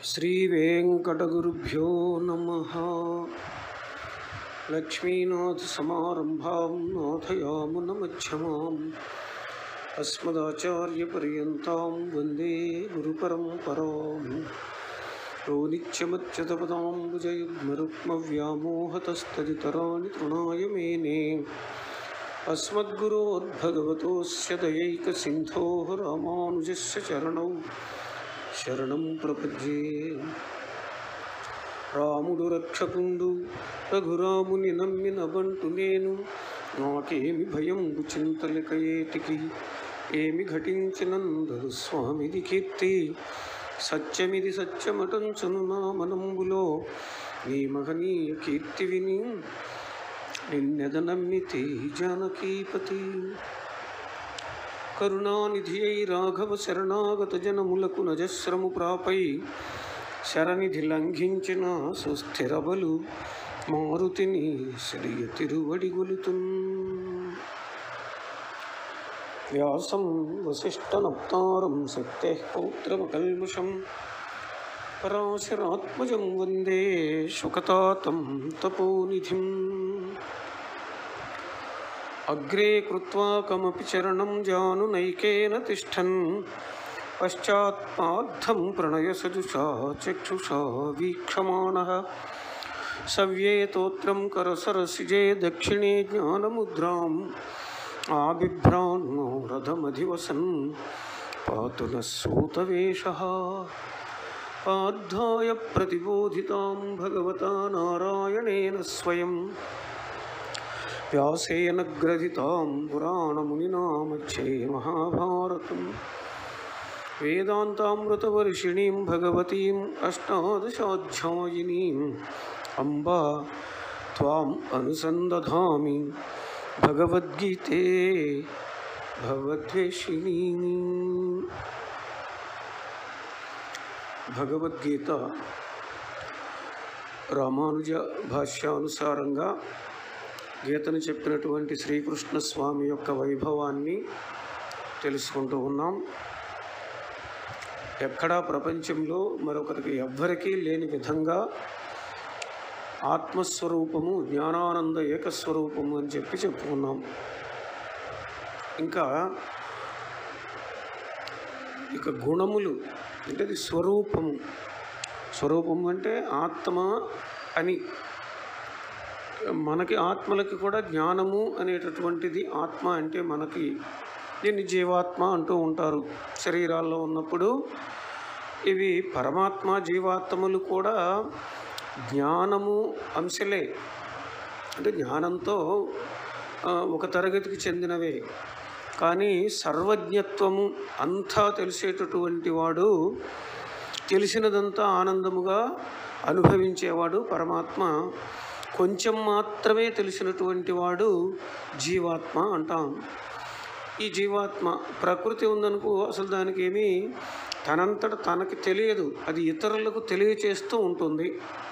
శ్రీవేంకటగురుభ్యో నమ లక్ష్మీనాథసమారంభాం నాథయామునమధ్యమాం అస్మదాచార్యపర్యంతాం వందే గురుపరంపరాం యో నిత్యమచ్యుతపదాంబుజయుగ్మరుక్మవ్యామోహతస్తదితరాణి తృణాయ మేనే अस्मद्गुरोर्भगवतोऽस्य दयैकसिन्धोः रामानुजस्य चरणौ శరణం ప్రపద్యే రాముడు రక్షకుండు రఘురాముని నమ్మిన బంటు నేను నాకేమి భయం చింతలిక ఏటికి ఏమి ఘటించినందరు స్వామిది కీర్తి సత్యమిది సత్యమటంచును నా మనంబులో నీ మహనీయ కీర్తి విని నిన్నెద నమ్మితే జానకీపతి కరుణానిధి అయి రాఘవ శరణాగత జనములకు నజస్రము ప్రాపై శరనిధి లంఘించిన సుస్థిరబలు మారుతిని శ్రీయ తిరువడిగొలుతున్ వ్యాసం వసిష్ఠనప్తారం శక్తే పౌత్రమకల్మషం పరాశరాత్మజం వందే శుకతాతం తపోనిధిం అగ్రే కృత్వా కమపి చరణం జానునైకేన తిష్టన్ పశ్చాత్పార్థం ప్రణయసజుషా చక్షుషా వీక్షమాణः సవ్యేతోత్రం కరసరసిజే దక్షిణే జ్ఞానముద్రాం ఆబిభ్రాన్నో రథమధివసన్ పాతు నः సూతవేషः పార్థాయ ప్రతిబోధితాం భగవతా నారాయణేన స్వయం వ్యాసేన గ్రథితాం పురాణమునినా మధ్యే మహాభారతం వేదాంతామృతవర్షిణీం భగవతీం అష్టాదశాధ్యాయినీం అంబా త్వాం అనుసందధామి భగవద్గీతే భగవద్వేషిణీ భగవద్గీత రామానుజ భాష్యానుసారంగా గీతను చెప్పినటువంటి శ్రీకృష్ణ స్వామి యొక్క వైభవాన్ని తెలుసుకుంటూ ఉన్నాం ఎక్కడా ప్రపంచంలో మరొకరికి ఎవ్వరికీ లేని విధంగా ఆత్మస్వరూపము జ్ఞానానంద ఏకస్వరూపము అని చెప్పి చెప్పుకున్నాం ఇంకా ఇక గుణములు అంటే అది స్వరూపము స్వరూపము అంటే ఆత్మ అని మనకి ఆత్మలకి కూడా జ్ఞానము అనేటటువంటిది ఆత్మ అంటే మనకి దీన్ని జీవాత్మ అంటూ ఉంటారు శరీరాల్లో ఉన్నప్పుడు ఇవి పరమాత్మ జీవాత్మలు కూడా జ్ఞానము అంశలే అంటే జ్ఞానంతో ఆ, ఒక తరగతికి చెందినవే కానీ సర్వజ్ఞత్వము అంతా తెలిసేటటువంటి వాడు తెలిసినదంతా ఆనందముగా అనుభవించేవాడు పరమాత్మ కొంచెం మాత్రమే తెలిసినటువంటి వాడు జీవాత్మ అంటాం ఈ జీవాత్మ ప్రకృతి ఉందనుకో అసలు దానికి ఏమీ తనంతట తనకి తెలియదు అది ఇతరులకు తెలియచేస్తూ ఉంటుంది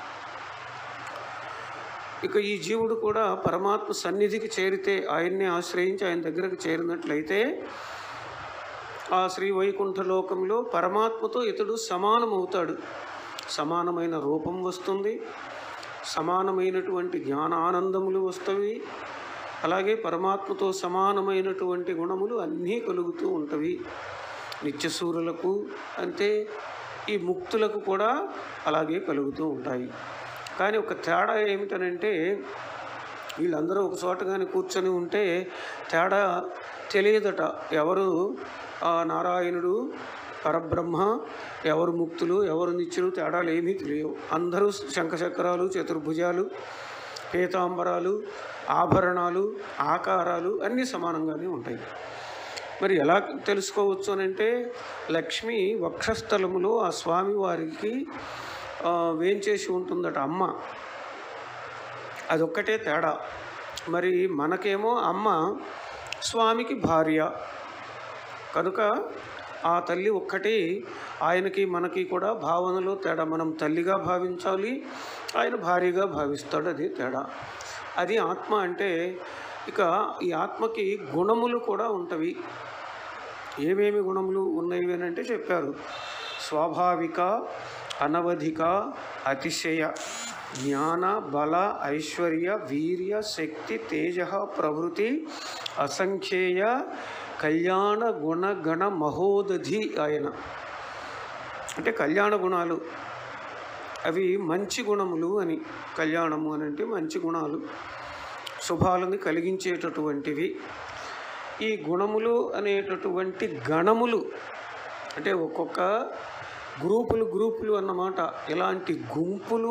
ఇక ఈ జీవుడు కూడా పరమాత్మ సన్నిధికి చేరితే ఆయన్నే ఆశ్రయించి ఆయన దగ్గరకు చేరినట్లయితే ఆ శ్రీ వైకుంఠ లోకంలో పరమాత్మతో ఇతడు సమానమవుతాడు సమానమైన రూపం వస్తుంది సమానమైనటువంటి జ్ఞాన ఆనందములు వస్తవి అలాగే పరమాత్మతో సమానమైనటువంటి గుణములు అన్నీ కలుగుతూ ఉంటవి నిత్యసూరులకు అంతే ఈ ముక్తులకు కూడా అలాగే కలుగుతూ ఉంటాయి కానీ ఒక తేడా ఏమిటనంటే వీళ్ళందరూ ఒక చోటగానే కూర్చొని ఉంటే తేడా తెలియదట ఎవరు ఆ నారాయణుడు పరబ్రహ్మ ఎవరు ముక్తులు ఎవరు నిత్యులు తేడాలు ఏమీ తెలియవు అందరూ శంఖచక్రాలు చతుర్భుజాలు పీతాంబరాలు ఆభరణాలు ఆకారాలు అన్నీ సమానంగానే ఉంటాయి మరి ఎలా తెలుసుకోవచ్చు అని అంటే లక్ష్మి వక్షస్థలములో ఆ స్వామి వారికి ఆ, వేంచేసి ఉంటుందట అమ్మ అదొక్కటే తేడా మరి మనకేమో అమ్మ స్వామికి భార్య కనుక ఆ తల్లి ఒక్కటి ఆయనకి మనకి కూడా భావనలో తేడా మనం తల్లిగా భావించాలి ఆయన భార్యగా భావిస్తాడు అది తేడా అది ఆత్మ అంటే ఇక ఈ ఆత్మకి గుణములు కూడా ఉంటవి ఏమేమి గుణములు ఉన్నవి అని అంటే చెప్పారు స్వాభావిక అనవధిక అతిశయ జ్ఞాన బల ఐశ్వర్య వీర్య శక్తి తేజ ప్రభృతి అసంఖ్యేయ కళ్యాణ గుణ గణ మహోదధి ఆయన అంటే కళ్యాణ గుణాలు అవి మంచి గుణములు అని కళ్యాణము అని అంటే మంచి గుణాలు శుభాలను కలిగించేటటువంటివి ఈ గుణములు అనేటటువంటి గణములు అంటే ఒక్కొక్క గ్రూపులు గ్రూపులు అన్నమాట ఇలాంటి గుంపులు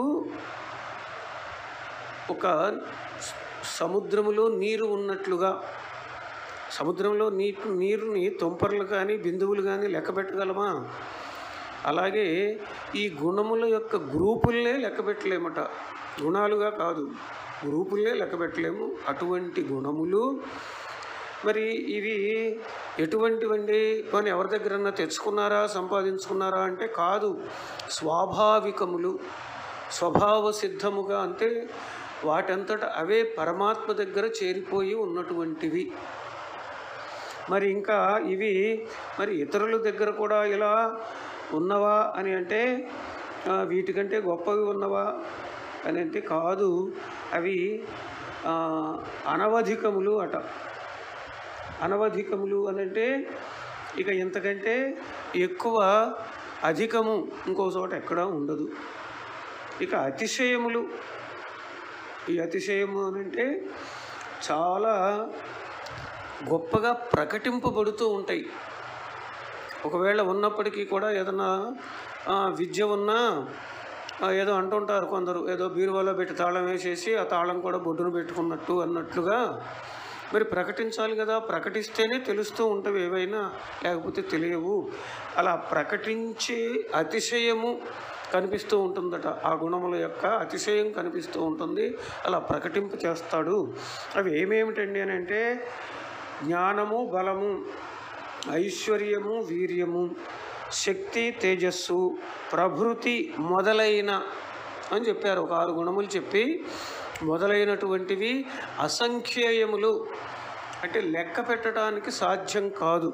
ఒక సముద్రములో నీరు ఉన్నట్లుగా సముద్రంలో నీటి నీరుని తుంపర్లు కానీ బిందువులు కానీ లెక్క పెట్టగలమా అలాగే ఈ గుణముల యొక్క గ్రూపులనే లెక్క పెట్టలేమట గుణాలుగా కాదు గ్రూపులనే లెక్క పెట్టలేము అటువంటి గుణములు మరి ఇవి ఎటువంటివండి పోనీ ఎవరి దగ్గరన్నా తెచ్చుకున్నారా సంపాదించుకున్నారా అంటే కాదు స్వాభావికములు స్వభావ సిద్ధముగా అంటే వాటంతట అవే పరమాత్మ దగ్గర చేరిపోయి ఉన్నటువంటివి మరి ఇంకా ఇవి మరి ఇతరుల దగ్గర కూడా ఇలా ఉన్నవా అని అంటే ఆ, వీటికంటే గొప్పవి ఉన్నవా అని అంటే కాదు అవి ఆ, అనవధికములు అట అనవధికములు అని అంటే ఇక ఇంతకంటే ఎక్కువ అధికము ఇంకో చోట ఎక్కడా ఉండదు ఇక అతిశయములు ఈ అతిశయము అని అంటే చాలా గొప్పగా ప్రకటింపబడుతూ ఉంటాయి ఒకవేళ ఉన్నప్పటికీ కూడా ఏదన్నా ఆ, విద్య ఉన్నా ఆ, ఏదో అంటుంటారు కొందరు ఏదో బీరువాలో పెట్టి తాళం వేసేసి ఆ తాళం కూడా బొడ్డును పెట్టుకున్నట్టు అన్నట్లుగా మరి ప్రకటించాలి కదా ప్రకటిస్తేనే తెలుస్తూ ఉంటవి ఏవైనా లేకపోతే తెలియవు అలా ప్రకటించే అతిశయము కనిపిస్తూ ఉంటుందట ఆ గుణముల యొక్క అతిశయం కనిపిస్తూ ఉంటుంది అలా ప్రకటింప చేస్తాడు అవి ఏమేమిటండి అని అంటే జ్ఞానము బలము ఐశ్వర్యము వీర్యము శక్తి తేజస్సు ప్రభృతి మొదలైన అని చెప్పారు ఒక ఆరు గుణములు చెప్పి మొదలైనటువంటివి అసంఖ్యేయములు అంటే లెక్క పెట్టడానికి సాధ్యం కాదు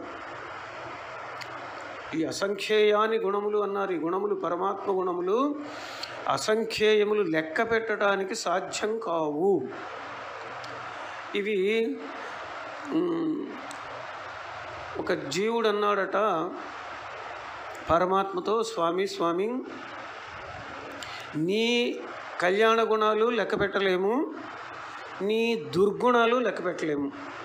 ఈ అసంఖ్యేయాని గుణములు అన్నారు ఈ గుణములు పరమాత్మ గుణములు అసంఖ్యేయములు లెక్క పెట్టడానికి సాధ్యం కావు ఇవి మ్, ఒక జీవుడు అన్నాడట పరమాత్మతో స్వామి స్వామి నీ కళ్యాణ గుణాలు లెక్క పెట్టలేము నీ దుర్గుణాలు లెక్క పెట్టలేము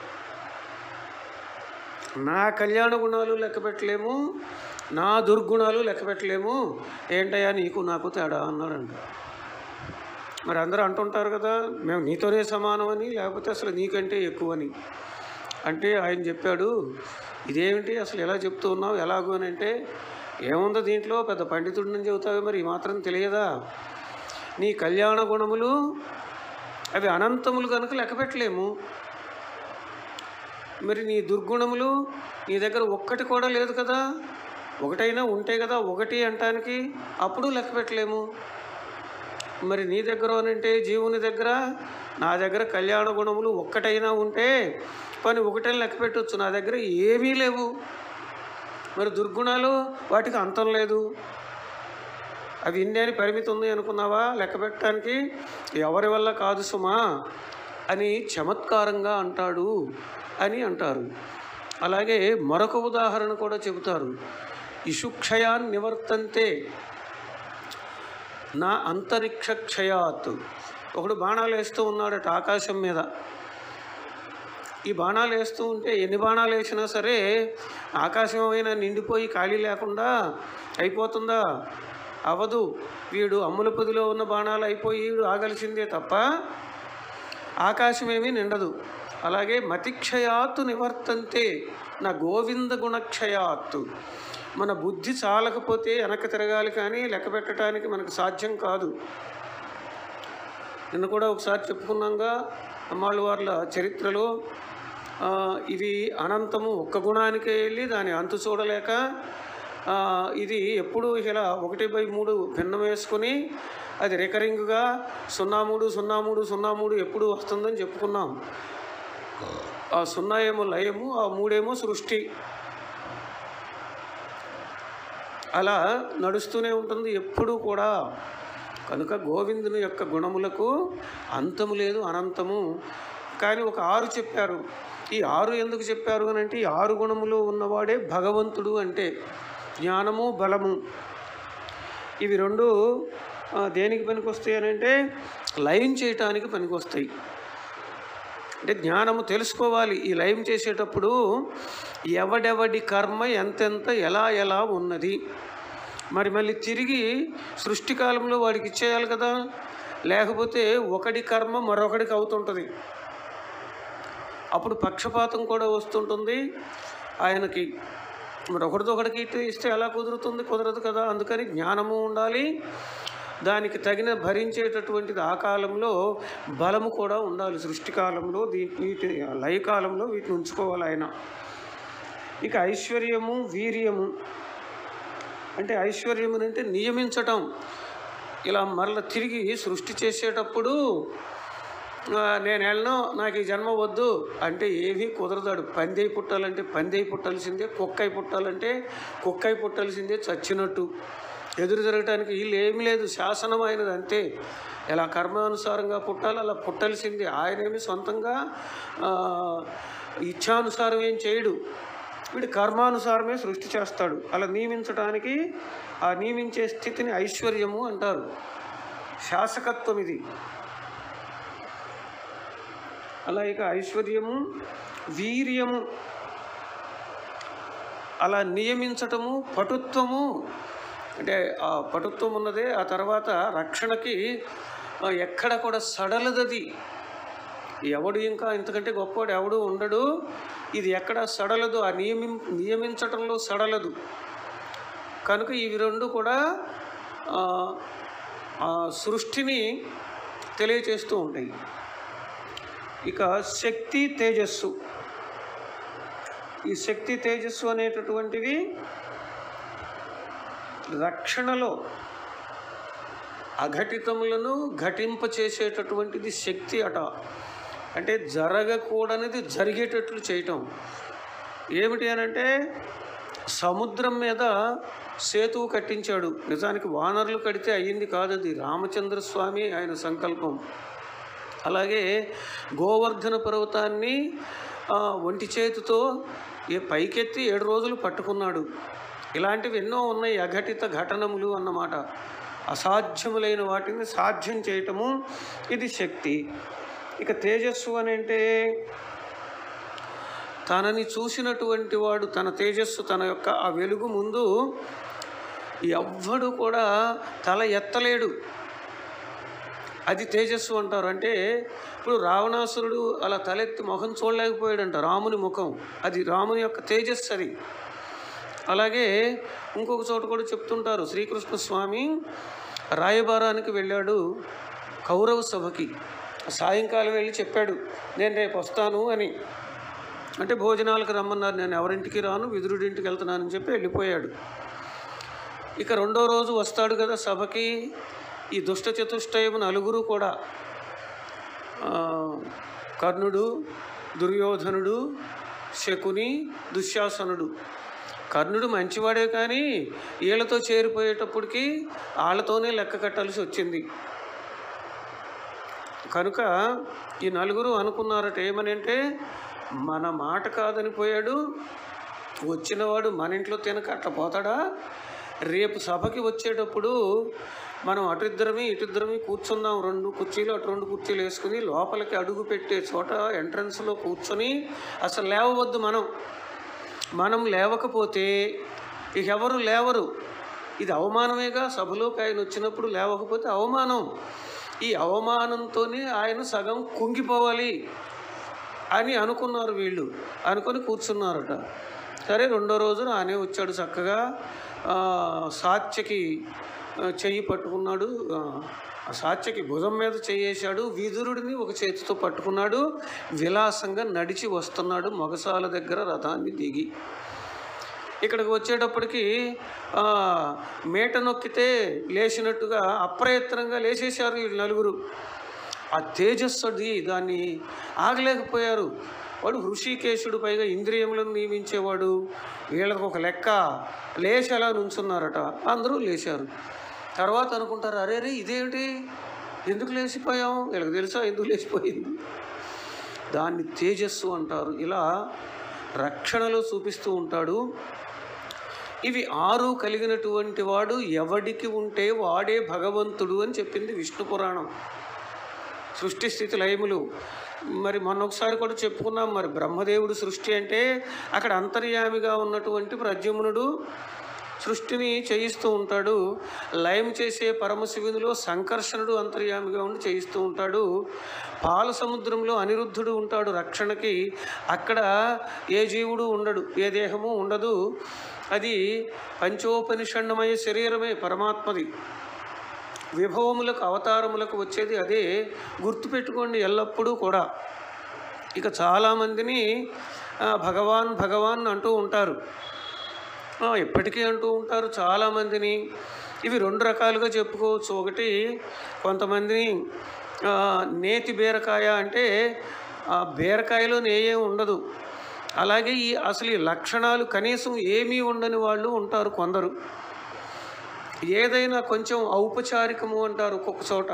నా కళ్యాణ గుణాలు లెక్క పెట్టలేము నా దుర్గుణాలు లెక్క పెట్టలేము ఏంటయ్యా నీకు నాకు తేడా అన్నాడంట మరి అందరూ అంటుంటారు కదా మేము నీతోనే సమానమని లేకపోతే అసలు నీకంటే ఎక్కువని అంటే ఆయన చెప్పాడు ఇదేమిటి అసలు ఎలా చెప్తూ ఉన్నావు ఎలాగూ అని అంటే ఏముందో దీంట్లో పెద్ద పండితుడిని చెబుతావు మరి ఈ మాత్రం తెలియదా నీ కళ్యాణ గుణములు అవి అనంతములు కనుక లెక్క పెట్టలేము మరి నీ దుర్గుణములు నీ దగ్గర ఒక్కటి కూడా లేదు కదా ఒకటైనా ఉంటే కదా ఒకటి అంటానికి అప్పుడు లెక్క పెట్టలేము మరి నీ దగ్గర అంటే జీవుని దగ్గర నా దగ్గర కళ్యాణ గుణములు ఒక్కటైనా ఉంటే పని ఒకటైనా లెక్క పెట్టవచ్చు నా దగ్గర ఏమీ లేవు మరి దుర్గుణాలు వాటికి అంతం లేదు అవి ఇన్ని అని పరిమితి ఉంది అనుకున్నావా లెక్క పెట్టడానికి ఎవరి వల్ల కాదు సుమా అని చమత్కారంగా అంటాడు అని అంటారు అలాగే మరొక ఉదాహరణ కూడా చెబుతారు ఇషుక్షయాన్ నివర్తంతే నా అంతరిక్ష క్షయాత్ ఒకడు బాణాలు వేస్తూ ఉన్నాడట ఆకాశం మీద ఈ బాణాలు వేస్తూ ఉంటే ఎన్ని బాణాలు వేసినా సరే ఆకాశం అయినా నిండిపోయి ఖాళీ లేకుండా అయిపోతుందా అవదు వీడు అమ్ముల పొదిలో ఉన్న బాణాలు అయిపోయి వీడు ఆగలిసిందే తప్ప ఆకాశమేమీ నిండదు అలాగే మతిక్షయాత్తు నివర్తంతే నా గోవింద గుణక్షయాత్తు మన బుద్ధి చాలకపోతే వెనక్కి తిరగాలి కానీ లెక్క పెట్టడానికి మనకు సాధ్యం కాదు నిన్న కూడా ఒకసారి చెప్పుకున్నాగా అమ్మాళ్ళ వాళ్ళ చరిత్రలో ఆ, ఇవి అనంతము ఒక్క గుణానికే వెళ్ళి దాని అంతు చూడలేక ఆ, ఇది ఎప్పుడు ఇలా ఒకటి బై మూడు భిన్నం వేసుకొని అది రికరింగ్గా సున్నా మూడు సున్నా మూడు సున్నా మూడు ఎప్పుడు వస్తుందని చెప్పుకున్నాం ఆ సున్నా ఏమో లయము ఆ మూడేమో సృష్టి అలా నడుస్తూనే ఉంటుంది ఎప్పుడూ కూడా కనుక గోవిందుని యొక్క గుణములకు అంతము లేదు అనంతము కానీ ఒక ఆరు చెప్పారు ఈ ఆరు ఎందుకు చెప్పారు అని అంటే ఈ ఆరు గుణములు ఉన్నవాడే భగవంతుడు అంటే జ్ఞానము బలము ఇవి రెండు ఆ, దేనికి పనికొస్తాయి అని అంటే లయం చేయటానికి పనికొస్తాయి అంటే జ్ఞానము తెలుసుకోవాలి ఈ లయం చేసేటప్పుడు ఎవడెవడి కర్మ ఎంతెంత ఎలా ఎలా ఉన్నది మరి మళ్ళీ తిరిగి సృష్టి కాలంలో వాడికి ఇచ్చేయాలి కదా లేకపోతే ఒకడి కర్మ మరొకడికి అవుతుంటుంది అప్పుడు పక్షపాతం కూడా వస్తుంటుంది ఆయనకి మరి ఒకరితో ఒకడికి ఇస్తే ఇస్తే ఎలా కుదురుతుంది కుదరదు కదా అందుకని జ్ఞానము ఉండాలి దానికి తగిన భరించేటటువంటిది ఆ కాలంలో బలము కూడా ఉండాలి సృష్టి కాలంలో దీ వీటి లయకాలంలో వీటిని ఉంచుకోవాలి ఆయన ఇక ఐశ్వర్యము వీర్యము అంటే ఐశ్వర్యము అంటే నియమించటం ఇలా మరల తిరిగి సృష్టి చేసేటప్పుడు ఆ, నేను వెళ్ళను నాకు ఈ జన్మ వద్దు అంటే ఏమీ కుదరదాడు పందెయి పుట్టాలంటే పందెయి పుట్టాల్సిందే కుక్కై పుట్టాలంటే కుక్కై పుట్టాల్సిందే చచ్చినట్టు ఎదురు జరగటానికి వీళ్ళు ఏమీ లేదు శాసనం అయినది అంతే ఎలా కర్మానుసారంగా పుట్టాలి అలా పుట్టాల్సిందే ఆయనేమి సొంతంగా ఆ, ఇచ్ఛానుసారం ఏం చేయడు వీడు కర్మానుసారమే సృష్టి చేస్తాడు అలా నియమించడానికి ఆ నియమించే స్థితిని ఐశ్వర్యము అంటారు శాసకత్వం ఇది అలా ఇక ఐశ్వర్యము వీర్యము అలా నియమించటము పటుత్వము అంటే ఆ పటుత్వం ఉన్నదే ఆ తర్వాత రక్షణకి ఆ, ఎక్కడ కూడా సడలదది ఎవడు ఇంకా ఇంతకంటే గొప్పవాడు ఎవడు ఉండడు ఇది ఎక్కడ సడలదు ఆ నియమి నియమించటంలో సడలదు కనుక ఇవి రెండు కూడా ఆ, ఆ సృష్టిని తెలియచేస్తూ ఉంటాయి ఇక శక్తి తేజస్సు ఈ శక్తి తేజస్సు అనేటటువంటివి రక్షణలో అఘటితములను ఘటింపచేసేటటువంటిది శక్తి అట అంటే జరగకూడనిది జరిగేటట్లు చేయటం ఏమిటి అనంటే సముద్రం మీద సేతువు కట్టించాడు నిజానికి వానరులు కడితే అయ్యింది కాదు అది రామచంద్ర స్వామి ఆయన సంకల్పం అలాగే గోవర్ధన పర్వతాన్ని ఆ, ఒంటి చేతితో ఏ పైకెత్తి ఏడు రోజులు పట్టుకున్నాడు ఇలాంటివి ఎన్నో ఉన్నాయి అఘటిత ఘటనములు అన్నమాట అసాధ్యములైన వాటిని సాధ్యం చేయటము ఇది శక్తి ఇక తేజస్సు అని అంటే తనని చూసినటువంటి వాడు తన తేజస్సు తన యొక్క ఆ వెలుగు ముందు ఎవ్వడు కూడా తల ఎత్తలేడు అది తేజస్సు అంటారు అంటే ఇప్పుడు రావణాసురుడు అలా తలెత్తి ముఖం చూడలేకపోయాడంట రాముని ముఖం అది రాముని యొక్క తేజస్సు అది అలాగే ఇంకొక చోట కూడా చెప్తుంటారు శ్రీకృష్ణ స్వామి రాయబారానికి వెళ్ళాడు కౌరవ సభకి సాయంకాలం వెళ్ళి చెప్పాడు నేను రేపు వస్తాను అని అంటే భోజనాలకు రమ్మన్నారు నేను ఎవరింటికి రాను విదురుడింటికి వెళ్తున్నానని చెప్పి వెళ్ళిపోయాడు ఇక రెండో రోజు వస్తాడు కదా సభకి ఈ దుష్ట చతుష్టయం నలుగురు కూడా ఆ, కర్ణుడు దుర్యోధనుడు శకుని దుశ్శాసనుడు కర్ణుడు మంచివాడే కానీ వీళ్ళతో చేరిపోయేటప్పటికి వాళ్ళతోనే లెక్క కట్టాల్సి వచ్చింది కనుక ఈ నలుగురు అనుకున్నారట ఏమని అంటే మన మాట కాదని పోయాడు వచ్చినవాడు మన ఇంట్లో తినక అట్లా పోతాడా రేపు సభకి వచ్చేటప్పుడు మనం అటుద్దరమి ఇటుద్దరమి కూర్చుందాం రెండు కుర్చీలు అటు రెండు కుర్చీలు వేసుకుని లోపలికి అడుగు పెట్టే చోట ఎంట్రన్స్లో కూర్చొని అసలు లేవవద్దు మనం మనం లేవకపోతే ఇక ఎవరు లేవరు ఇది అవమానమేగా సభలోకి ఆయన వచ్చినప్పుడు లేవకపోతే అవమానం ఈ అవమానంతోనే ఆయన సగం కుంగిపోవాలి అని అనుకున్నారు వీళ్ళు అనుకొని కూర్చున్నారట సరే రెండో రోజున ఆయనే వచ్చాడు చక్కగా ఆ, సాత్యకి ఆ, చెయ్యి పట్టుకున్నాడు ఆ, ఆ సాత్యకి భుజం మీద చెయ్యేశాడు విదురుడిని ఒక చేతితో పట్టుకున్నాడు విలాసంగా నడిచి వస్తున్నాడు మొగసాల దగ్గర రథాన్ని దిగి ఇక్కడికి వచ్చేటప్పటికి ఆ, మేట నొక్కితే లేచినట్టుగా అప్రయత్నంగా లేచేశారు ఈ నలుగురు ఆ తేజస్సుది దాన్ని ఆగలేకపోయారు వాడు హృషికేశుడు పైగా ఇంద్రియములను నియమించేవాడు వీళ్ళకి ఒక లెక్క లేచి అలా నుంచున్నారట అందరూ లేచారు తర్వాత అనుకుంటారు అరే రే ఇదేంటి ఎందుకు లేచిపోయాం వీళ్ళకి తెలుసా ఎందుకు లేచిపోయింది దాన్ని తేజస్సు అంటారు ఇలా రక్షణలో చూపిస్తూ ఉంటాడు ఇవి ఆరు కలిగినటువంటి వాడు ఎవడికి ఉంటే వాడే భగవంతుడు అని చెప్పింది విష్ణు పురాణం సృష్టి స్థితి లయములు మరి మొన్న ఒకసారి కూడా చెప్పుకున్నాం మరి బ్రహ్మదేవుడు సృష్టి అంటే అక్కడ అంతర్యామిగా ఉన్నటువంటి ప్రద్యుమ్నుడు సృష్టిని చేయిస్తూ ఉంటాడు లయం చేసే పరమశివునిలో సంకర్షణుడు అంతర్యామిగా ఉండి చేయిస్తూ ఉంటాడు పాల సముద్రంలో అనిరుద్ధుడు ఉంటాడు రక్షణకి అక్కడ ఏ జీవుడు ఉండడు ఏ దేహము ఉండదు అది పంచోపనిషణ్ణమయ శరీరమే పరమాత్మది విభవములకు అవతారములకు వచ్చేది అదే గుర్తుపెట్టుకోండి ఎల్లప్పుడూ కూడా ఇక చాలామందిని ఆ, భగవాన్ భగవాన్ అంటూ ఉంటారు ఆ, ఇప్పటికీ అంటూ ఉంటారు చాలామందిని ఇవి రెండు రకాలుగా చెప్పుకోవచ్చు ఒకటి కొంతమందిని ఆ, నేతి బీరకాయ అంటే ఆ బీరకాయలో నేయే ఉండదు అలాగే ఈ అసలు ఈ లక్షణాలు కనీసం ఏమీ ఉండని వాళ్ళు ఉంటారు కొందరు ఏదైనా కొంచెం ఔపచారికము అంటారు ఒక్కొక్క చోట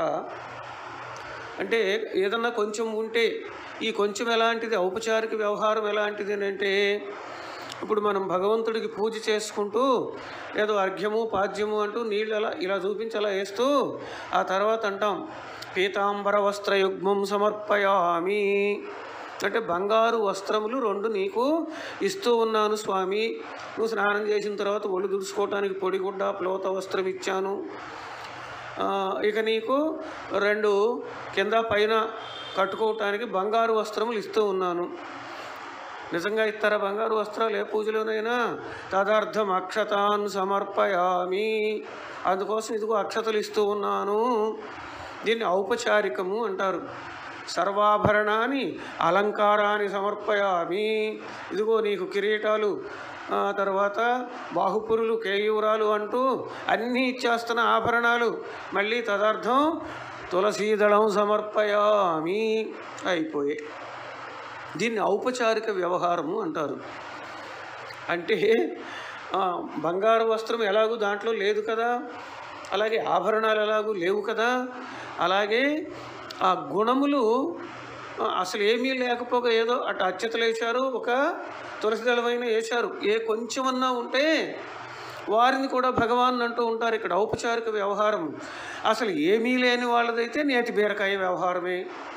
అంటే ఏదన్నా కొంచెం ఉంటే ఈ కొంచెం ఎలాంటిది ఔపచారిక వ్యవహారం ఎలాంటిది అని అంటే ఇప్పుడు మనం భగవంతుడికి పూజ చేసుకుంటూ ఏదో అర్ఘ్యము పాద్యము అంటూ నీళ్ళు అలా ఇలా చూపించి అలా వేస్తూ ఆ తర్వాత అంటాం పీతాంబర వస్త్రయుగ్మం సమర్పయామి అంటే బంగారు వస్త్రములు రెండు నీకు ఇస్తూ ఉన్నాను స్వామి నువ్వు స్నానం చేసిన తర్వాత ఒళ్ళు దుడుచుకోవటానికి పొడిగుడ్డ ప్లోత వస్త్రం ఇచ్చాను ఆ, ఇక నీకు రెండు కింద పైన కట్టుకోవటానికి బంగారు వస్త్రములు ఇస్తూ ఉన్నాను నిజంగా ఇస్తారా బంగారు వస్త్రాలు ఏ పూజలోనైనా తదర్థం అక్షతాన్ సమర్పయామి అందుకోసం ఇదిగో అక్షతలు ఇస్తూ ఉన్నాను దీన్ని ఔపచారికము అంటారు సర్వాభరణాన్ని అలంకారాన్ని సమర్పయామి ఇదిగో నీకు కిరీటాలు ఆ తర్వాత బాహుపురులు కేయూరాలు అంటూ అన్నీ ఇచ్చేస్తున్న ఆభరణాలు మళ్ళీ తదర్థం తులసీదళం సమర్పయామి అయిపోయాయి దీన్ని ఔపచారిక వ్యవహారము అంటారు అంటే ఆ, బంగారు వస్త్రం ఎలాగూ దాంట్లో లేదు కదా అలాగే ఆభరణాలు ఎలాగూ లేవు కదా అలాగే ఆ గుణములు ఆ, అసలు ఏమీ లేకపోగా ఏదో అటు అత్యతలు వేశారు ఒక తులసి దళమైన వేశారు ఏ కొంచెమన్నా ఉంటే వారిని కూడా భగవాన్ అంటూ ఉంటారు ఇక్కడ ఔపచారిక వ్యవహారం అసలు ఏమీ లేని వాళ్ళదైతే నేతి బీరకాయ వ్యవహారమే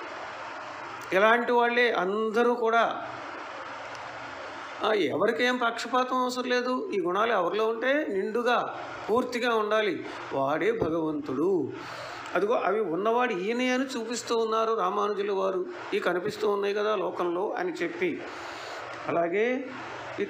ఇలాంటి వాళ్ళే అందరూ కూడా ఆ, ఎవరికేం పక్షపాతం అవసరం లేదు ఈ గుణాలు ఎవరిలో ఉంటే నిండుగా పూర్తిగా ఉండాలి వాడే భగవంతుడు అదిగో అవి ఉన్నవాడు ఈయనే అని చూపిస్తూ ఉన్నారు రామానుజుల వారు ఈ కనిపిస్తూ ఉన్నాయి కదా లోకంలో అని చెప్పి అలాగే ఇక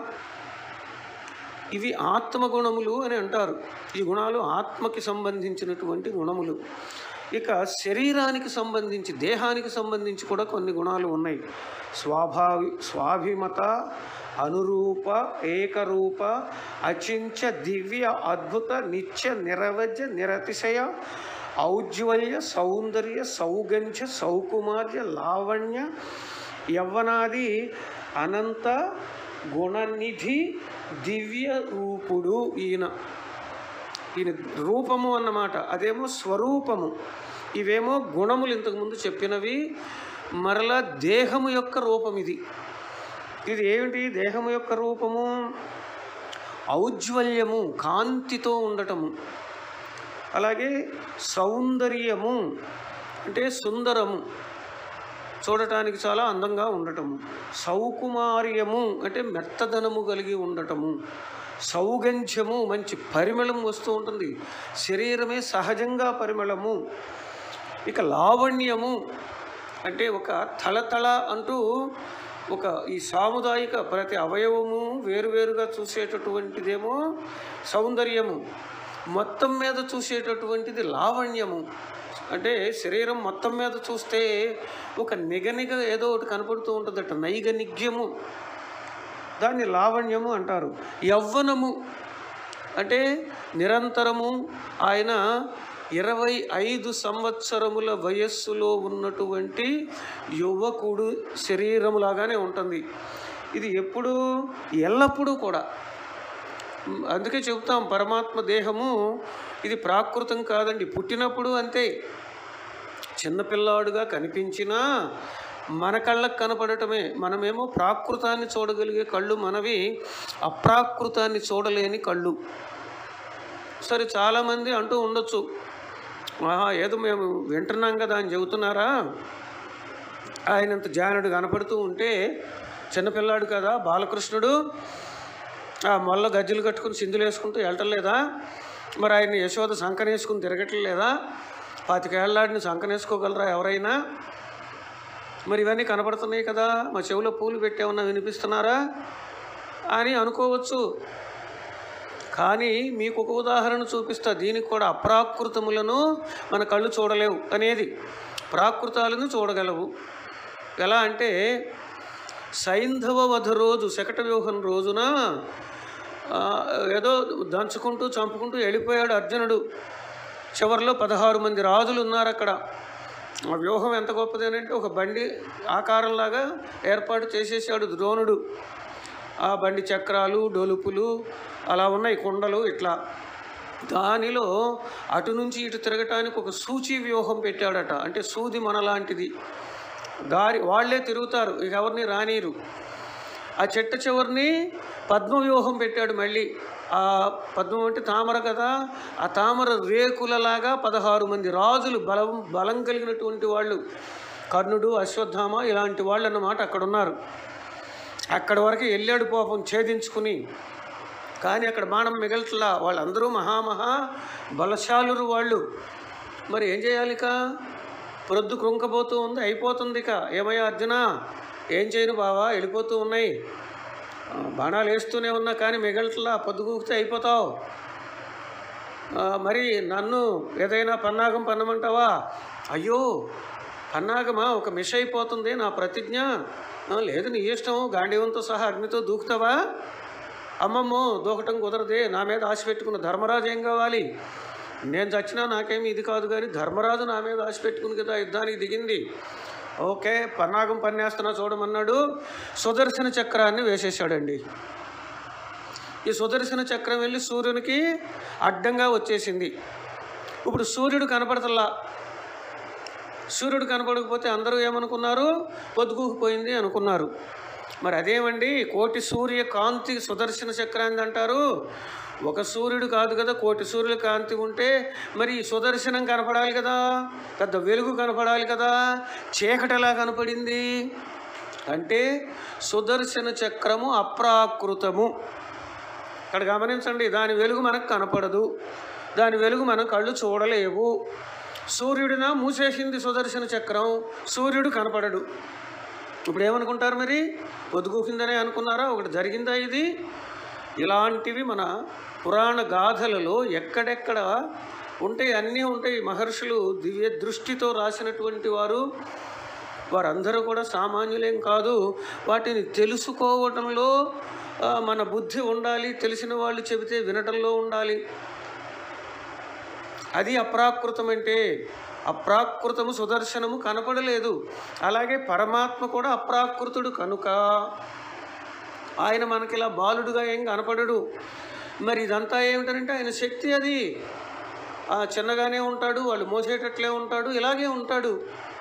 ఇవి ఆత్మగుణములు అని అంటారు ఈ గుణాలు ఆత్మకి సంబంధించినటువంటి గుణములు ఇక శరీరానికి సంబంధించి దేహానికి సంబంధించి కూడా కొన్ని గుణాలు ఉన్నాయి స్వాభావి స్వాభిమత అనురూప ఏకరూప అచించ దివ్య అద్భుత నిత్య నిరవజ్య నిరతిశయ ఔజ్వల్య సౌందర్య సౌగంధ్య సౌకుమార్య లావణ్య యవ్వనాది అనంత గుణనిధి దివ్య రూపుడు ఈయన ఈయన రూపము అన్నమాట అదేమో స్వరూపము ఇవేమో గుణములు ఇంతకుముందు చెప్పినవి మరలా దేహము యొక్క రూపం ఇది ఇది ఏమిటి దేహము యొక్క రూపము ఔజ్వల్యము కాంతితో ఉండటము అలాగే సౌందర్యము అంటే సుందరము చూడటానికి చాలా అందంగా ఉండటము సౌకుమార్యము అంటే మెత్తదనము కలిగి ఉండటము సౌగంధ్యము మంచి పరిమళం వస్తూ ఉంటుంది శరీరమే సహజంగా పరిమళము ఇక లావణ్యము అంటే ఒక తలతల అంటూ ఒక ఈ సాముదాయిక ప్రతి అవయవము వేరువేరుగా చూసేటటువంటిదేమో సౌందర్యము మొత్తం మీద చూసేటటువంటిది లావణ్యము అంటే శరీరం మొత్తం మీద చూస్తే ఒక నిగనిగ ఏదో ఒకటి కనపడుతూ ఉంటుందట నైగనిగ్యము దాన్ని లావణ్యము అంటారు యవ్వనము అంటే నిరంతరము ఆయన ఇరవై ఐదు సంవత్సరముల వయస్సులో ఉన్నటువంటి యువకుడు శరీరములాగానే ఉంటుంది ఇది ఎప్పుడు ఎల్లప్పుడూ కూడా మ్, అందుకే చెబుతాం పరమాత్మ దేహము ఇది ప్రాకృతం కాదండి పుట్టినప్పుడు అంతే చిన్నపిల్లాడుగా కనిపించినా మన కళ్ళకు కనపడటమే మనమేమో ప్రాకృతాన్ని చూడగలిగే కళ్ళు మనవి అప్రాకృతాన్ని చూడలేని కళ్ళు సరే చాలామంది అంటూ ఉండొచ్చు ఆహా ఏదో మేము వింటున్నాం కదా అని చెబుతున్నారా ఆయనంత జానుడు కనపడుతూ ఉంటే చిన్నపిల్లాడు కదా బాలకృష్ణుడు ఆ మొల్ల గజ్జలు కట్టుకుని సింధులు వేసుకుంటూ వెళ్ళటలేదా మరి ఆయన యశోద సంకనేసుకుని తిరగట్లేదా పాతికేళ్లాడిని సంకనేసుకోగలరా ఎవరైనా మరి ఇవన్నీ కనపడుతున్నాయి కదా మా చెవిలో పూలు పెట్టేమన్నా వినిపిస్తున్నారా అని అనుకోవచ్చు కానీ మీకు ఒక ఉదాహరణ చూపిస్తా దీనికి కూడా అప్రాకృతములను మన కళ్ళు చూడలేవు అనేది ప్రాకృతాలను చూడగలవు ఎలా అంటే సైంధవ వధ రోజు శకట వ్యూహం రోజున ఆ, ఏదో దంచుకుంటూ చంపుకుంటూ వెళ్ళిపోయాడు అర్జునుడు చివరిలో పదహారు మంది రాజులు ఉన్నారు అక్కడ ఆ వ్యూహం ఎంత గొప్పదేనంటే ఒక బండి ఆకారంలాగా ఏర్పాటు చేసేసాడు ద్రోణుడు ఆ బండి చక్రాలు డొలుపులు అలా ఉన్నాయి కుండలు ఇట్లా దానిలో అటు నుంచి ఇటు తిరగటానికి ఒక సూచి వ్యూహం పెట్టాడట అంటే సూది మనలాంటిది దారి వాళ్ళే తిరుగుతారు ఇక ఎవరిని రానీరు ఆ చెట్టు చివరిని పద్మవ్యూహం పెట్టాడు మళ్ళీ ఆ పద్మం అంటే తామర కదా ఆ తామర రేకులలాగా పదహారు మంది రాజులు బలం బలం కలిగినటువంటి వాళ్ళు కర్ణుడు అశ్వత్థామ ఇలాంటి వాళ్ళు అన్నమాట అక్కడ ఉన్నారు అక్కడి వరకు వెళ్ళాడు పాపం ఛేదించుకుని కానీ అక్కడ బాణం మిగలట్లా వాళ్ళందరూ మహామహా బలశాలురు వాళ్ళు మరి ఏం చేయాలి ఇక ప్రొద్దు కృంకపోతూ ఉంది అయిపోతుంది ఇక ఏమయ్యా అర్జున ఏం చేయను బావా వెళ్ళిపోతూ ఉన్నాయి ఆ, బాణాలు వేస్తూనే ఉన్నా కానీ మిగలట్లా పొద్దుగూకితే అయిపోతావు ఆ, మరి నన్ను ఏదైనా పన్నాగం పన్నమంటావా అయ్యో పన్నాగమా ఒక మిస్ అయిపోతుంది నా ప్రతిజ్ఞ ఆ, లేదు నీ ఇష్టం గాంధీవంతో సహా అగ్నితో దూకుతావా అమ్మమ్మో దూకటం కుదరదే నా మీద ఆశ పెట్టుకున్న ధర్మరాజు ఏం కావాలి నేను చచ్చినా నాకేమి ఇది కాదు కానీ ధర్మరాజు నా మీద ఆశ పెట్టుకుని కదా యుద్ధానికి దిగింది ఓకే పన్నాగం పన్నేస్తున్నా చూడమన్నాడు సుదర్శన చక్రాన్ని వేసేసాడండి ఈ సుదర్శన చక్రం వెళ్ళి సూర్యునికి అడ్డంగా వచ్చేసింది ఇప్పుడు సూర్యుడు కనపడతల్లా సూర్యుడు కనపడకపోతే అందరూ ఏమనుకున్నారు పొద్దుగుకుపోయింది అనుకున్నారు మరి అదేమండి కోటి సూర్య కాంతి సుదర్శన చక్రాన్ని అంటారు ఒక సూర్యుడు కాదు కదా కోటి సూర్యుల కాంతి ఉంటే మరి ఈ సుదర్శనం కనపడాలి కదా పెద్ద వెలుగు కనపడాలి కదా చీకటి ఎలా కనపడింది అంటే సుదర్శన చక్రము అప్రాకృతము ఇక్కడ గమనించండి దాని వెలుగు మనకు కనపడదు దాని వెలుగు మనం కళ్ళు చూడలేవు సూర్యుడిన మూసేసింది సుదర్శన చక్రం సూర్యుడు కనపడడు ఇప్పుడు ఏమనుకుంటారు మరి పొద్దుగూకిందనే అనుకున్నారా ఒకటి జరిగిందా ఇది ఇలాంటివి మన పురాణ గాథలలో ఎక్కడెక్కడ ఉంటాయి అన్నీ ఉంటాయి మహర్షులు దివ్య దృష్టితో రాసినటువంటి వారు వారందరూ కూడా సామాన్యులేం కాదు వాటిని తెలుసుకోవటంలో ఆ, మన బుద్ధి ఉండాలి తెలిసిన వాళ్ళు చెబితే వినటంలో ఉండాలి అది అప్రాకృతం అంటే అప్రాకృతము సుదర్శనము కనపడలేదు అలాగే పరమాత్మ కూడా అప్రాకృతుడు కనుక ఆయన మనకి ఇలా బాలుడుగా ఏం కనపడడు మరి ఇదంతా ఏమిటంటే ఆయన శక్తి అది ఆ చిన్నగానే ఉంటాడు వాళ్ళు మోసేటట్లే ఉంటాడు ఇలాగే ఉంటాడు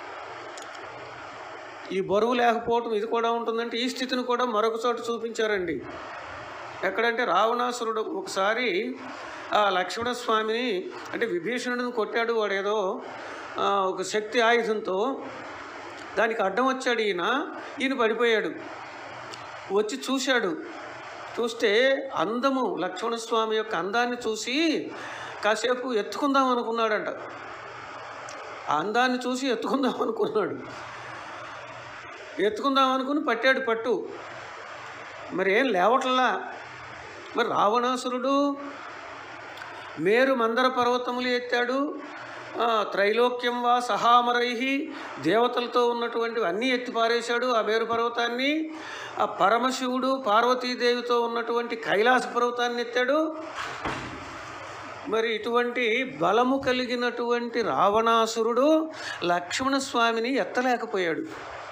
ఈ బరువు లేకపోవటం ఇది కూడా ఉంటుందంటే ఈ స్థితిని కూడా మరొక చోట చూపించారండి ఎక్కడంటే రావణాసురుడు ఒకసారి ఆ లక్ష్మణ స్వామిని అంటే విభీషణుడిని కొట్టాడు వాడు ఏదో ఆ, ఒక శక్తి ఆయుధంతో దానికి అడ్డం వచ్చాడు ఈయన ఈయన పడిపోయాడు వచ్చి చూశాడు చూస్తే అందము లక్ష్మణస్వామి యొక్క అందాన్ని చూసి కాసేపు ఎత్తుకుందాం అనుకున్నాడంట ఆ అందాన్ని చూసి ఎత్తుకుందాం అనుకున్నాడు ఎత్తుకుందాం అనుకుని పట్టాడు పట్టు మరి ఏం లేవట్లా మరి రావణాసురుడు మేరు మందర పర్వతములు ఎత్తాడు ఆ, త్రైలోక్యం వా సహామరై దేవతలతో ఉన్నటువంటివి అన్నీ ఎత్తి పారేశాడు ఆ మేరు పర్వతాన్ని ఆ పరమశివుడు పార్వతీదేవితో ఉన్నటువంటి కైలాస పర్వతాన్ని ఎత్తాడు మరి ఇటువంటి బలము కలిగినటువంటి రావణాసురుడు లక్ష్మణస్వామిని ఎత్తలేకపోయాడు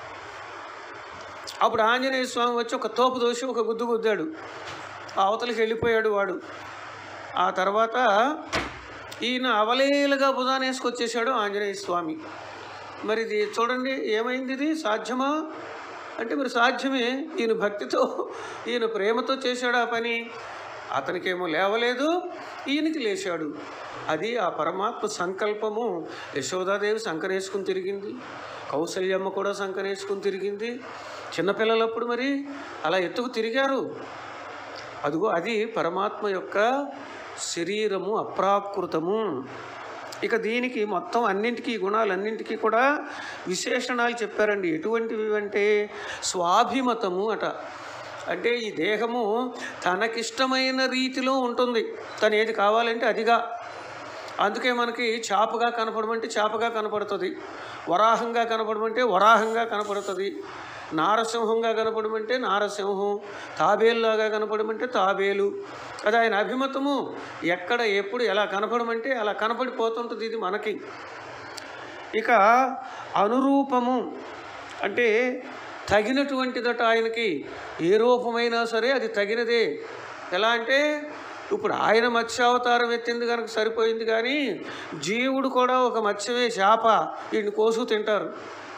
అప్పుడు ఆంజనేయ స్వామి వచ్చి ఒక తోపు దోసి ఒక గుద్దు గుద్దాడు ఆ అవతలికి వెళ్ళిపోయాడు వాడు ఆ తర్వాత ఈయన అవలేలుగా భుజాన్ని వేసుకొచ్చేసాడు ఆంజనేయ స్వామి మరి ఇది చూడండి ఏమైంది ఇది సాధ్యమా అంటే మరి సాధ్యమే ఈయన భక్తితో ఈయన ప్రేమతో చేశాడు ఆ పని అతనికేమో లేవలేదు ఈయనకి లేచాడు అది ఆ పరమాత్మ సంకల్పము యశోదాదేవి సంకరేసుకుని తిరిగింది కౌసల్యమ్మ కూడా సంకరేసుకుని తిరిగింది చిన్నపిల్లలప్పుడు మరి అలా ఎత్తుకు తిరిగారు అదిగో అది పరమాత్మ యొక్క శరీరము అప్రాకృతము ఇక దీనికి మొత్తం అన్నింటికీ ఈ గుణాలన్నింటికీ కూడా విశేషణాలు చెప్పారండి ఎటువంటివి అంటే స్వాభిమతము అట అంటే ఈ దేహము తనకిష్టమైన రీతిలో ఉంటుంది తను ఏది కావాలంటే అదిగా అందుకే మనకి చాపగా కనపడమంటే చాపగా కనపడుతుంది వరాహంగా కనపడమంటే వరాహంగా కనపడుతుంది నారసింహంగా కనపడమంటే నారసింహం తాబేలులాగా కనపడమంటే తాబేలు అది ఆయన అభిమతము ఎక్కడ ఎప్పుడు ఎలా కనపడమంటే అలా కనపడిపోతుంటుంది ఇది మనకి ఇక అనురూపము అంటే తగినటువంటిదట ఆయనకి ఏ రూపమైనా సరే అది తగినదే ఎలా అంటే ఇప్పుడు ఆయన మత్స్యావతారం ఎత్తింది కనుక సరిపోయింది కానీ జీవుడు కూడా ఒక మత్స్యమే చేప వీడిని కోసు తింటారు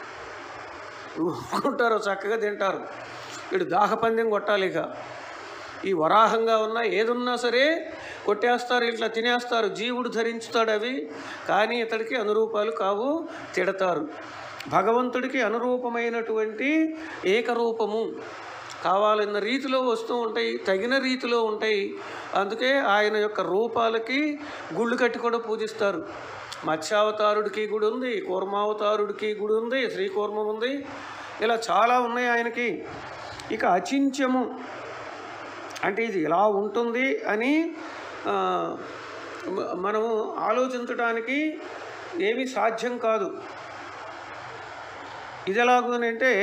ఊరుకుంటారు చక్కగా తింటారు వీడు దాహపందెం కొట్టాలి ఇక ఈ వరాహంగా ఉన్న ఏదున్నా సరే కొట్టేస్తారు ఇట్లా తినేస్తారు జీవుడు ధరించుతాడు అవి కానీ ఇతడికి అనురూపాలు కావు తిడతారు భగవంతుడికి అనురూపమైనటువంటి ఏకరూపము కావాలన్న రీతిలో వస్తూ ఉంటాయి తగిన రీతిలో ఉంటాయి అందుకే ఆయన యొక్క రూపాలకి గుళ్ళు కట్టి కూడా పూజిస్తారు మత్స్యావతారుడికి గుడి ఉంది కూర్మావతారుడికి గుడి ఉంది శ్రీకూర్మం ఉంది ఇలా చాలా ఉన్నాయి ఆయనకి ఇక అచింత్యము అంటే ఇది ఇలా ఉంటుంది అని ఆ, మ- మనము ఆలోచించడానికి ఏమీ సాధ్యం కాదు ఇది ఎలాగు అని అంటే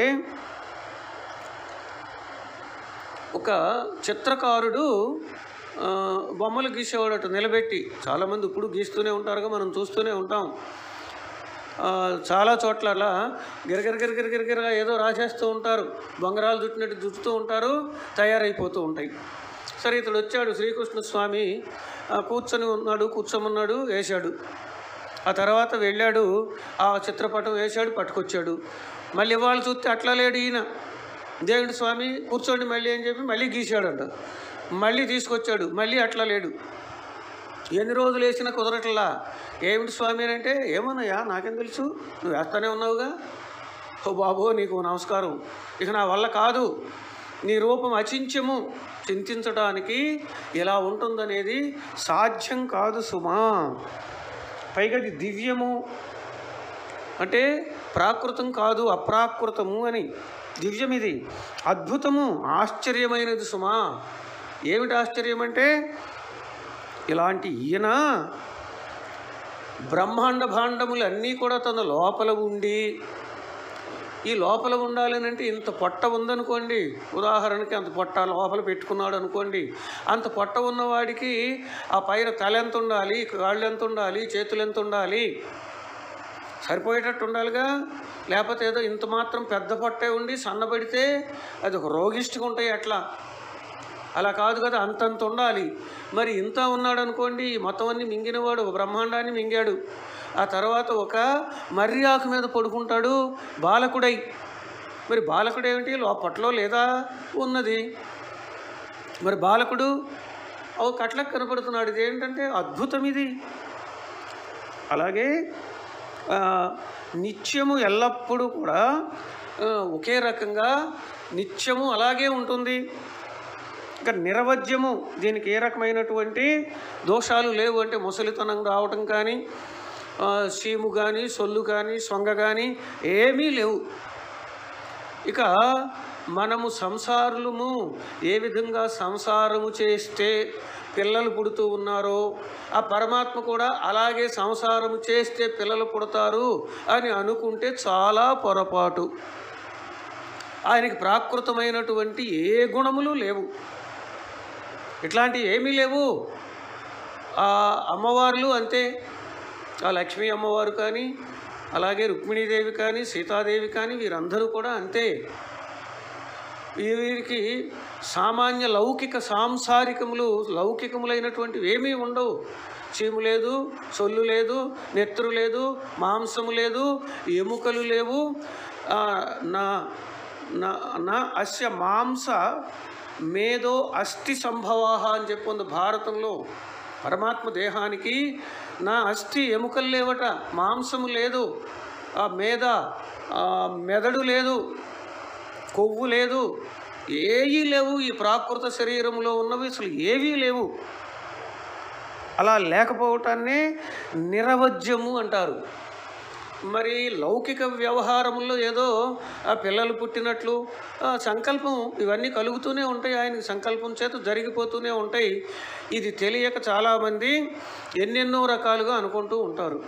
ఒక చిత్రకారుడు ఆ, బొమ్మలు గీసేవాడట నిలబెట్టి చాలామంది ఇప్పుడు గీస్తూనే ఉంటారుగా మనం చూస్తూనే ఉంటాం ఆ, చాలా చోట్ల అలా గిరగిర గిరగిర గిరగిరగా ఏదో రాసేస్తూ ఉంటారు బొంగరాలు చుట్టినట్టు చుట్టుతూ ఉంటారు తయారైపోతూ ఉంటాయి సరే ఇతడు వచ్చాడు శ్రీకృష్ణ స్వామి ఆ, కూర్చొని ఉన్నాడు కూర్చోమన్నాడు వేశాడు ఆ తర్వాత వెళ్ళాడు ఆ చిత్రపటం వేశాడు పట్టుకొచ్చాడు మళ్ళీ ఇవాళ చూస్తే అట్లా లేడు ఈయన దేవుడి స్వామి కూర్చోండి మళ్ళీ అని చెప్పి మళ్ళీ గీశాడంట మళ్ళీ తీసుకొచ్చాడు మళ్ళీ అట్లా లేడు ఎన్ని రోజులు వేసినా కుదరట్లా ఏమిటి స్వామి అని అంటే ఏమన్నాయా నాకేం తెలుసు నువ్వు వేస్తానే ఉన్నావుగా ఓ బాబో నీకు నమస్కారం ఇక నా వల్ల కాదు నీ రూపం అచించము చింతించడానికి ఎలా ఉంటుందనేది సాధ్యం కాదు సుమా పైగా అది దివ్యము అంటే ప్రాకృతం కాదు అప్రాకృతము అని దివ్యం ఇది అద్భుతము ఆశ్చర్యమైనది సుమా ఏమిటి ఆశ్చర్యం అంటే ఇలాంటి ఈయన బ్రహ్మాండ భాండములు అన్నీ కూడా తన లోపల ఉండి ఈ లోపల ఉండాలని అంటే ఇంత పొట్ట ఉందనుకోండి ఉదాహరణకి అంత పొట్ట లోపల పెట్టుకున్నాడు అనుకోండి అంత పొట్ట ఉన్నవాడికి ఆ పైన తల ఎంత ఉండాలి కాళ్ళు ఎంత ఉండాలి చేతులు ఎంత ఉండాలి సరిపోయేటట్టు ఉండాలిగా లేకపోతే ఏదో ఇంత మాత్రం పెద్ద పొట్టే ఉండి సన్నబడితే అది ఒక రోగిష్టిగా ఉంటాయి అట్లా అలా కాదు కదా అంతంత ఉండాలి మరి ఇంత ఉన్నాడు అనుకోండి ఈ మొత్తం అన్ని మింగినవాడు ఒక బ్రహ్మాండాన్ని మింగాడు ఆ తర్వాత ఒక మర్రి ఆకు మీద పడుకుంటాడు బాలకుడై మరి బాలకుడు ఏమిటి లోపట్లో లేదా ఉన్నది మరి బాలకుడు ఓ కట్లకు కనపడుతున్నాడు ఇది ఏంటంటే అద్భుతం ఇది అలాగే ఆ, నిత్యము ఎల్లప్పుడూ కూడా ఆ, ఒకే రకంగా నిత్యము అలాగే ఉంటుంది ఇంకా నిరవధ్యము దీనికి ఏ రకమైనటువంటి దోషాలు లేవు అంటే ముసలితనం రావటం కానీ ఆ, సీము కానీ సొల్లు కానీ సొంగ కానీ ఏమీ లేవు ఇక మనము సంసారులము ఏ విధంగా సంసారము చేస్తే పిల్లలు పుడుతూ ఉన్నారో ఆ పరమాత్మ కూడా అలాగే సంసారము చేస్తే పిల్లలు పుడతారు అని అనుకుంటే చాలా పొరపాటు ఆయనకి ప్రాకృతమైనటువంటి ఏ గుణములు లేవు ఇట్లాంటివి ఏమీ లేవు ఆ అమ్మవార్లు అంతే ఆ లక్ష్మీ అమ్మవారు కానీ అలాగే రుక్మిణీదేవి కానీ సీతాదేవి కానీ వీరందరూ కూడా అంతే వీరికి సామాన్య లౌకిక సాంసారికములు లౌకికములైనటువంటివి ఏమీ ఉండవు చీము లేదు సొల్లు లేదు నెత్తురు లేదు మాంసము లేదు ఎముకలు లేవు ఆ, నా నా నా అస్య మాంస మేధో అస్థి సంభవాహ అని చెప్పుంది భారతంలో పరమాత్మ దేహానికి నా అస్థి ఎముకలు లేవట మాంసము లేదు ఆ మేధ ఆ మెదడు లేదు కొవ్వు లేదు ఏవీ లేవు ఈ ప్రాకృత శరీరంలో ఉన్నవి అసలు ఏవీ లేవు అలా లేకపోవటాన్ని నిరవధ్యము అంటారు మరి లౌకిక వ్యవహారంలో ఏదో ఆ పిల్లలు పుట్టినట్లు ఆ సంకల్పం ఇవన్నీ కలుగుతూనే ఉంటాయి ఆయనకి సంకల్పం చేత జరిగిపోతూనే ఉంటాయి ఇది తెలియక చాలామంది ఎన్నెన్నో రకాలుగా అనుకుంటూ ఉంటారు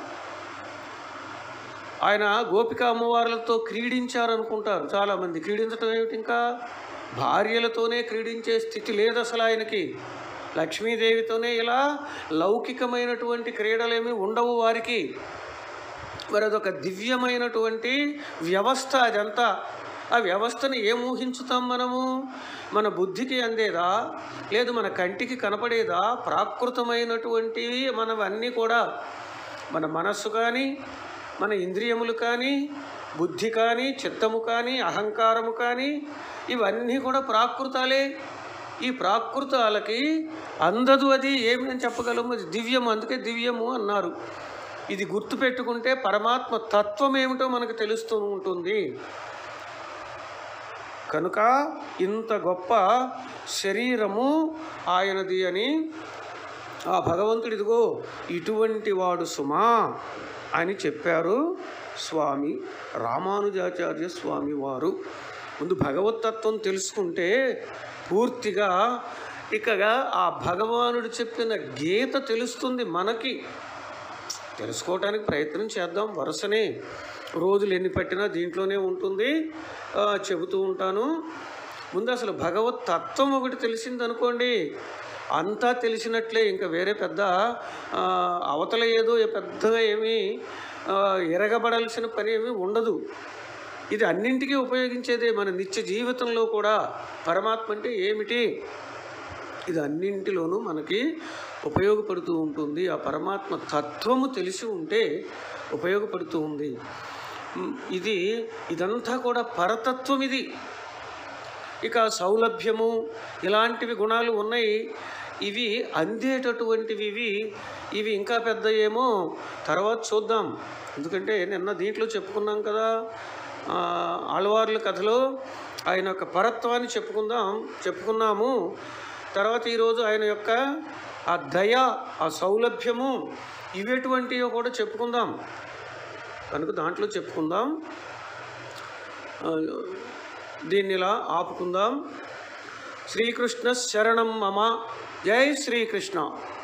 ఆయన గోపిక అమ్మవార్లతో క్రీడించారనుకుంటారు చాలామంది క్రీడించడం ఏమిటి ఇంకా భార్యలతోనే క్రీడించే స్థితి లేదు అసలు ఆయనకి లక్ష్మీదేవితోనే ఇలా లౌకికమైనటువంటి క్రీడలేమి ఉండవు వారికి మరి అదొక దివ్యమైనటువంటి వ్యవస్థ అదంతా ఆ వ్యవస్థను ఏం ఊహించుతాం మనము మన బుద్ధికి అందేదా లేదు మన కంటికి కనపడేదా ప్రాకృతమైనటువంటివి మనవన్నీ కూడా మన మనస్సు కానీ మన ఇంద్రియములు కానీ బుద్ధి కానీ చిత్తము కానీ అహంకారము కానీ ఇవన్నీ కూడా ప్రాకృతాలే ఈ ప్రాకృతాలకి అందదు అది ఏమి అని చెప్పగలము అది దివ్యము అందుకే దివ్యము అన్నారు ఇది గుర్తుపెట్టుకుంటే పరమాత్మ తత్వం ఏమిటో మనకు తెలుస్తూ ఉంటుంది కనుక ఇంత గొప్ప శరీరము ఆయనది అని ఆ భగవంతుడు ఇదిగో ఇటువంటి వాడు సుమా అని చెప్పారు స్వామి రామానుజాచార్య స్వామి వారు ముందు భగవతత్వం తెలుసుకుంటే పూర్తిగా ఇకగా ఆ భగవానుడు చెప్పిన గీత తెలుస్తుంది మనకి తెలుసుకోవడానికి ప్రయత్నం చేద్దాం వరుసనే రోజులు ఎన్ని పట్టినా దీంట్లోనే ఉంటుంది ఆ, చెబుతూ ఉంటాను ముందు అసలు భగవత్ తత్వం ఒకటి తెలిసిందనుకోండి అంతా తెలిసినట్లే ఇంకా వేరే పెద్ద ఆ, అవతల ఏదో పెద్దగా ఏమీ ఆ, ఎరగబడాల్సిన పని ఏమీ ఉండదు ఇది అన్నింటికీ ఉపయోగించేదే మన నిత్య జీవితంలో కూడా పరమాత్మ అంటే ఏమిటి ఇది అన్నింటిలోనూ మనకి ఉపయోగపడుతూ ఉంటుంది ఆ పరమాత్మ తత్వము తెలిసి ఉంటే ఉపయోగపడుతూ ఉంది మ్, ఇది ఇదంతా కూడా పరతత్వం ఇది ఇక సౌలభ్యము ఇలాంటివి గుణాలు ఉన్నాయి ఇవి అందేటటువంటివి ఇవి ఇవి ఇంకా పెద్ద ఏమో తర్వాత చూద్దాం ఎందుకంటే నిన్న దీంట్లో చెప్పుకున్నాం కదా ఆ, ఆళ్వార్ల కథలో ఆయన యొక్క పరత్వాన్ని చెప్పుకుందాం చెప్పుకున్నాము తర్వాత ఈరోజు ఆయన యొక్క ఆ దయ ఆ సౌలభ్యము ఇవేటువంటివో కూడా చెప్పుకుందాం కనుక దాంట్లో చెప్పుకుందాం ఆ, దీన్ని ఇలా ఆపుకుందాం శ్రీకృష్ణ శరణం మమ జై శ్రీకృష్ణ